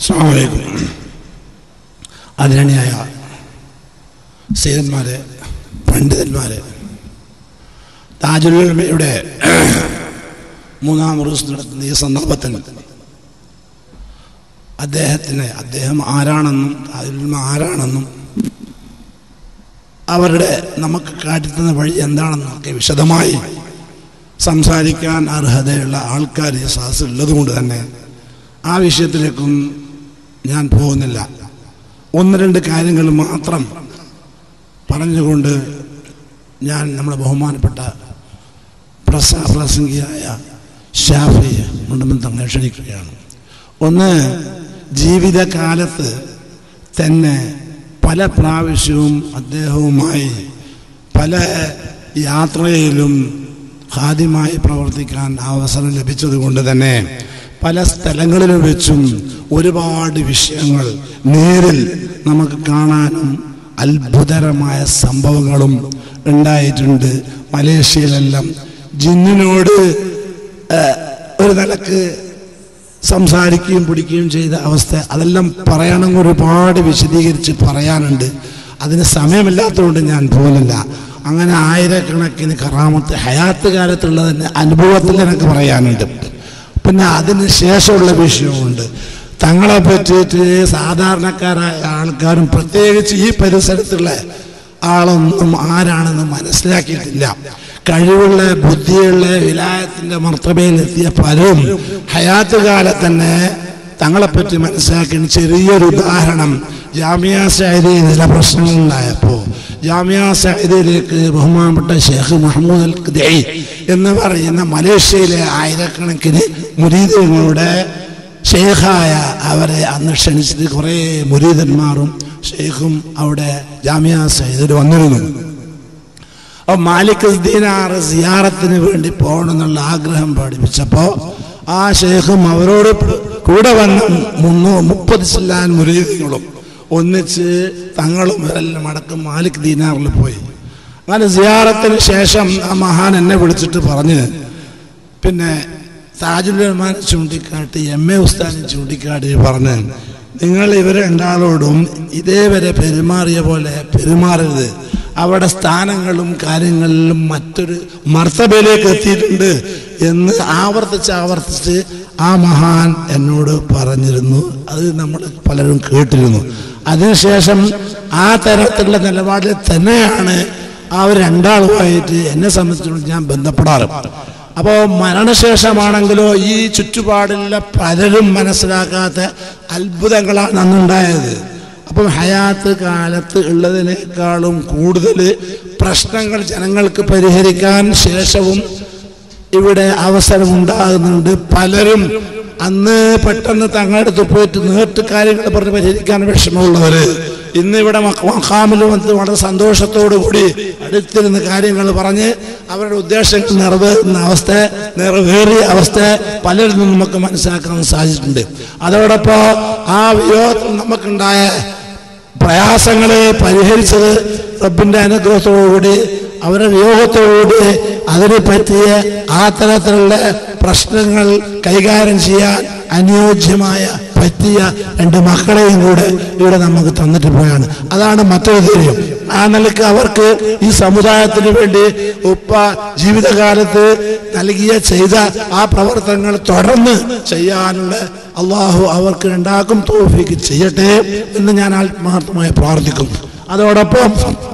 അസ്സലാമലൈക്കും ആദരണീയായ സൈതന്മാരെ പണ്ഡിതന്മാരെ താജുലുലമയുടെ മൂന്നാം ഉറൂസ് നടത്തുന്ന ഈ സന്ദർഭത്തിൽ അദ്ദേഹത്തിന് അദ്ദേഹം ആരാണെന്നും താജുലുലമ ആരാണെന്നും അവരുടെ നമുക്ക് കാട്ടിത്തന്ന വഴി എന്താണെന്നൊക്കെ വിശദമായി സംസാരിക്കാൻ അർഹതയുള്ള ആൾക്കാർ ഈ സദസ്സിൽ ഉള്ളതുകൊണ്ട് തന്നെ ആ വിഷയത്തിലേക്കും ഞാൻ പോകുന്നില്ല ഒന്ന് രണ്ട് കാര്യങ്ങൾ മാത്രം പറഞ്ഞുകൊണ്ട് ഞാൻ നമ്മുടെ ബഹുമാനപ്പെട്ട പ്രസ പ്രസംഗിയായ ഷാഫി മുണ്ടമ്പൻ തങ്ങളെ ക്ഷണിക്കുകയാണ് ഒന്ന് ജീവിതകാലത്ത് തന്നെ പല പ്രാവശ്യവും അദ്ദേഹവുമായി പല യാത്രയിലും ഹാദ്യമായി പ്രവർത്തിക്കാൻ അവസരം ലഭിച്ചതുകൊണ്ട് തന്നെ പല സ്ഥലങ്ങളിലും വെച്ചും ഒരുപാട് വിഷയങ്ങൾ നേരിൽ നമുക്ക് കാണാനും അത്ഭുതകരമായ സംഭവങ്ങളും ഉണ്ടായിട്ടുണ്ട് മലേഷ്യയിലെല്ലാം ജിന്നിനോട് ഏഹ്, ഒരു നിലക്ക് സംസാരിക്കുകയും പിടിക്കുകയും ചെയ്ത അവസ്ഥ അതെല്ലാം പറയണമെങ്കിൽ ഒരുപാട് വിശദീകരിച്ച് പറയാനുണ്ട് അതിന് സമയമില്ലാത്തതുകൊണ്ട് ഞാൻ പോകുന്നില്ല അങ്ങനെ ആയിരക്കണക്കിന് കറാമത്ത് ഹയാത്ത് കാലത്തുള്ള തന്നെ അനുഭവത്തിൽ എനിക്ക് പറയാനുണ്ട് പിന്നെ അതിന് ശേഷമുള്ള വിഷയമുണ്ട് തങ്ങളെ പറ്റിയിട്ട് സാധാരണക്കാരായ ആൾക്കാരും പ്രത്യേകിച്ച് ഈ പരിസരത്തുള്ള ആളൊന്നും ആരാണെന്ന് മനസ്സിലാക്കിയിട്ടില്ല കഴിവുള്ള ബുദ്ധിയുള്ള വിലായത്തിന്റെ മർത്തബയിലെത്തിയ പലരും ഹയാത്ത് കാലത്ത് തന്നെ തങ്ങളെപ്പറ്റി മനസ്സിലാക്കിയ ചെറിയൊരു ഉദാഹരണം ജാമിയ സൈദിയിൽ ചില പ്രശ്നങ്ങളുണ്ടായപ്പോൾ ജാമിയ സൈദിയിലേക്ക് ബഹുമാനപ്പെട്ട ഷെയ്ഖ് മുഹമ്മദ് അൽ ഖുദൈ എന്ന് പറയുന്ന മലേഷ്യയിലെ ആയിരക്കണക്കിന് മുരീദുകളുടെ ഷെയ്ഖായ അവരെ അന്ന് ക്ഷണിച്ചിട്ട് കുറേ മുരീദന്മാരും ഷെയ്ഖും അവിടെ ജാമിയ സൈദിൽ വന്നിരുന്നു അപ്പോൾ മാലിക് ദീനാർ സിയാറത്തിന് വേണ്ടി പോകണമെന്നുള്ള ആഗ്രഹം പഠിപ്പിച്ചപ്പോൾ ആ ഷെയ്ഖും അവരോട് കൂടെ വന്ന മുന്നൂ മുപ്പത് ചില്ലാൻ മുരീദികളും ഒന്നിച്ച് തങ്ങളും എല്ലാം അടക്കം മാലിക് ദീനാറിൽ പോയി അങ്ങനെ സിയാറത്തിന് ശേഷം ആ മഹാൻ എന്നെ വിളിച്ചിട്ട് പറഞ്ഞ് പിന്നെ താജുൽ റഹ്മാനെ ചൂണ്ടിക്കാട്ടി എം എ ഉസ്താനെ ചൂണ്ടിക്കാട്ടി പറഞ്ഞ് നിങ്ങൾ ഇവരെ രണ്ടാളോടും ഇതേവരെ പെരുമാറിയ പോലെ പെരുമാറരുത് അവിടെ സ്ഥാനങ്ങളും കാര്യങ്ങളിലും മറ്റൊരു മർത്തബയിലേക്ക് എത്തിയിട്ടുണ്ട് എന്ന് ആവർത്തിച്ച് ആവർത്തിച്ച് ആ മഹാൻ എന്നോട് പറഞ്ഞിരുന്നു അത് നമ്മൾ പലരും കേട്ടിരുന്നു അതിനുശേഷം ആ തരത്തിലുള്ള നിലപാടിൽ തന്നെയാണ് അവർ രണ്ടാളുമായിട്ട് എന്നെ സംബന്ധിച്ചിടത്തോളം ഞാൻ ബന്ധപ്പെടാറ് അപ്പോൾ മരണശേഷമാണെങ്കിലോ ഈ ചുറ്റുപാടിലുള്ള പലരും മനസ്സിലാക്കാത്ത അത്ഭുതങ്ങളാണ് അന്നുണ്ടായത് അപ്പം ഹയാത്ത് കാലത്ത് ഉള്ളതിനേക്കാളും കൂടുതൽ പ്രശ്നങ്ങൾ ജനങ്ങൾക്ക് പരിഹരിക്കാൻ ശേഷവും ഇവിടെ അവസരമുണ്ടാകുന്നുണ്ട് പലരും അന്ന് പെട്ടെന്ന് തങ്ങളുടെ അടുത്ത് പോയിട്ട് നേരിട്ട് കാര്യങ്ങൾ പറഞ്ഞ് പരിഹരിക്കാൻ വിഷമമുള്ളവര് ഇന്ന് ഇവിടെ മക്കാമിൽ വന്ന് വളരെ സന്തോഷത്തോടു കൂടി അടുത്തിരുന്ന് കാര്യങ്ങൾ പറഞ്ഞ് അവരുടെ ഉദ്ദേശങ്ങൾ നിറവേറുന്ന അവസ്ഥ നിറവേറിയ അവസ്ഥ പലരിൽ നിന്നും നമുക്ക് മനസ്സിലാക്കാൻ സാധിച്ചിട്ടുണ്ട് അതോടൊപ്പം ആ വിയോഗത്തിൽ നമുക്കുണ്ടായ പ്രയാസങ്ങളെ പരിഹരിച്ചത് റബ്ബിന്റെ അനുഗ്രഹത്തോടുകൂടി അവരുടെ വിയോഗത്തോടുകൂടി അതിനെ പറ്റിയ ആ തരത്തിലുള്ള പ്രശ്നങ്ങൾ കൈകാര്യം ചെയ്യാൻ അനുയോജ്യമായ പറ്റിയ രണ്ട് മക്കളെയും കൂടെ ഇവിടെ നമുക്ക് തന്നിട്ട് പോയാണ് അതാണ് മറ്റൊരു ധൈര്യം ആ നിലക്ക് അവർക്ക് ഈ സമുദായത്തിന് വേണ്ടി ഉപ്പ ജീവിതകാലത്ത് നൽകിയ ചെയ്ത ആ പ്രവർത്തനങ്ങൾ തുടർന്ന് ചെയ്യാനുള്ള അള്ളാഹു അവർക്ക് ഉണ്ടാക്കും തോഫിക്ക് ചെയ്യട്ടെ എന്ന് ഞാൻ ആത്മാർത്ഥമായി പ്രാർത്ഥിക്കുന്നു അതോടൊപ്പം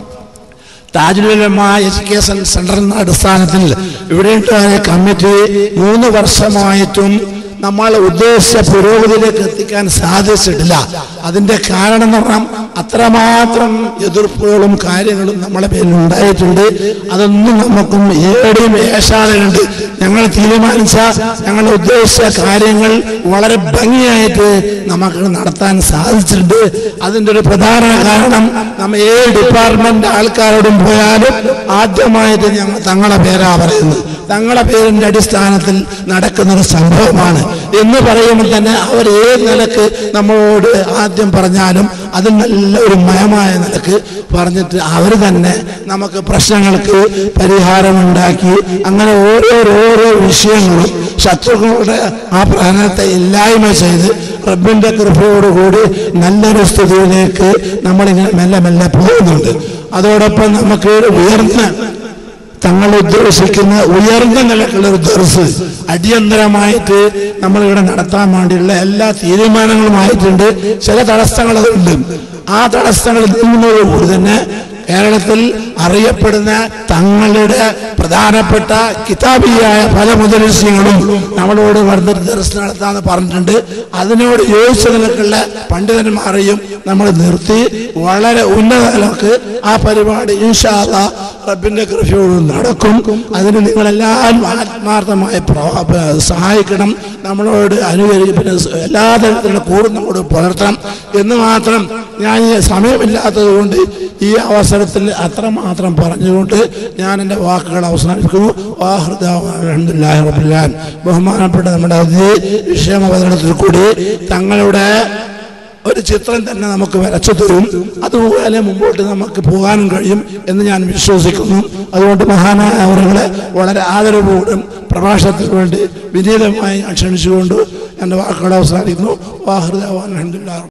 താജുലുലമ എഡ്യൂക്കേഷൻ സെന്റർ എന്ന അടിസ്ഥാനത്തിൽ ഇവിടെയുണ്ടായ കമ്മിറ്റി മൂന്ന് വർഷമായിട്ടും നമ്മൾ ഉദ്ദേശിച്ച പുരോഗതിയിലേക്ക് എത്തിക്കാൻ സാധിച്ചിട്ടില്ല അതിന്റെ കാരണം എന്ന് പറഞ്ഞാൽ അത്രമാത്രം എതിർപ്പുകളും കാര്യങ്ങളും നമ്മളെ പേരിൽ ഉണ്ടായിട്ടുണ്ട് അതൊന്നും നമുക്കും ഏടിയും ഏശാതെയുണ്ട് ഞങ്ങൾ തീരുമാനിച്ച ഞങ്ങൾ ഉദ്ദേശിച്ച കാര്യങ്ങൾ വളരെ ഭംഗിയായിട്ട് നമുക്ക് നടത്താൻ സാധിച്ചിട്ടുണ്ട് അതിന്റെ ഒരു പ്രധാന കാരണം നമ്മ ഏത് ഡിപ്പാർട്ട്മെന്റ് ആൾക്കാരോടും പോയാലും ആദ്യമായിട്ട് ഞങ്ങൾ തങ്ങളെ പേരാ പറയുന്നത് തങ്ങളെ പേരിന്റെ അടിസ്ഥാനത്തിൽ നടക്കുന്ന ഒരു സംഭവമാണ് എന്ന് പറയുമ്പോൾ തന്നെ അവർ ഏത് നിലക്ക് നമ്മളോട് ആദ്യം പറഞ്ഞാലും അത് നല്ല ഒരു മയമായ നിലക്ക് പറഞ്ഞിട്ട് അവർ തന്നെ നമുക്ക് പ്രശ്നങ്ങൾക്ക് പരിഹാരമുണ്ടാക്കി അങ്ങനെ ഓരോരോരോ വിഷയങ്ങളും ശത്രുക്കളുടെ ആ പ്രഹരണത്തെ ഇല്ലായ്മ ചെയ്ത് റബ്ബിന്റെ കൃപയോടുകൂടി നല്ലൊരു സ്ഥിതിയിലേക്ക് നമ്മളിങ്ങനെ മെല്ലെ മെല്ലെ പോകുന്നുണ്ട് അതോടൊപ്പം നമുക്ക് ഉയർന്ന തങ്ങൾ ഉദ്ദേശിക്കുന്ന ഉയർന്ന നിലക്കുള്ള ഒരു ദർസ് അടിയന്തരമായിട്ട് നമ്മളിവിടെ നടത്താൻ വേണ്ടിയുള്ള എല്ലാ തീരുമാനങ്ങളുമായിട്ടുണ്ട് ചില തടസ്സങ്ങൾ അതുണ്ട് ആ തടസ്സങ്ങൾ നീങ്ങുന്നതോടുകൂടി തന്നെ കേരളത്തിൽ അറിയപ്പെടുന്ന തങ്ങളുടെ പ്രധാനപ്പെട്ട കിതാബിയായ പല മുതലസ്യങ്ങളും നമ്മളോട് വരുന്ന ദർശനം നടത്താന്ന് പറഞ്ഞിട്ടുണ്ട് അതിനോട് യോജിച്ച നിലക്കുള്ള പണ്ഡിതന്മാരെയും നമ്മൾ നിർത്തി വളരെ ഉന്നത നിലക്ക് ആ പരിപാടി ഇൻഷാല്ല റബ്ബിന്റെ കൃപയോട് നടക്കും അതിന് നിങ്ങളെല്ലാവരും ആത്മാർത്ഥമായി പ്രവ- പ- സഹായിക്കണം നമ്മളോട് അനുകരിക്കും പിന്നെ സ് എല്ലാ തരത്തിലുള്ള കൂടും നമ്മോട് പുലർത്തണം എന്ന് മാത്രം ഞാൻ ഈ സമയമില്ലാത്തത് കൊണ്ട് ഈ അവസരത്തിൽ അത്രമാത്രം പറഞ്ഞുകൊണ്ട് ഞാൻ എൻ്റെ വാക്കുകൾ അവസാനിപ്പിക്കുന്നു അൽഹംദുലില്ലാഹി റബ്ബിൽ ആലമീൻ. ബഹുമാനപ്പെട്ട നമ്മുടെ അതിഥി വിഷയം അവതരണത്തിൽ കൂടി തങ്ങളുടെ ഒരു ചിത്രം തന്നെ നമുക്ക് വരച്ചു തരും അതുപോലെ മുമ്പോട്ട് നമുക്ക് പോകാനും കഴിയും എന്ന് ഞാൻ വിശ്വസിക്കുന്നു അതുകൊണ്ട് മഹാനായ അവരുകളെ വളരെ ആദരവോടും പ്രഭാഷണത്തിന് വേണ്ടി വിനീതമായി ഞാൻ ക്ഷണിച്ചുകൊണ്ട് എൻ്റെ വാക്കുകൾ അവസാനിക്കുന്നു വാഹൃദ അലഹദില്ല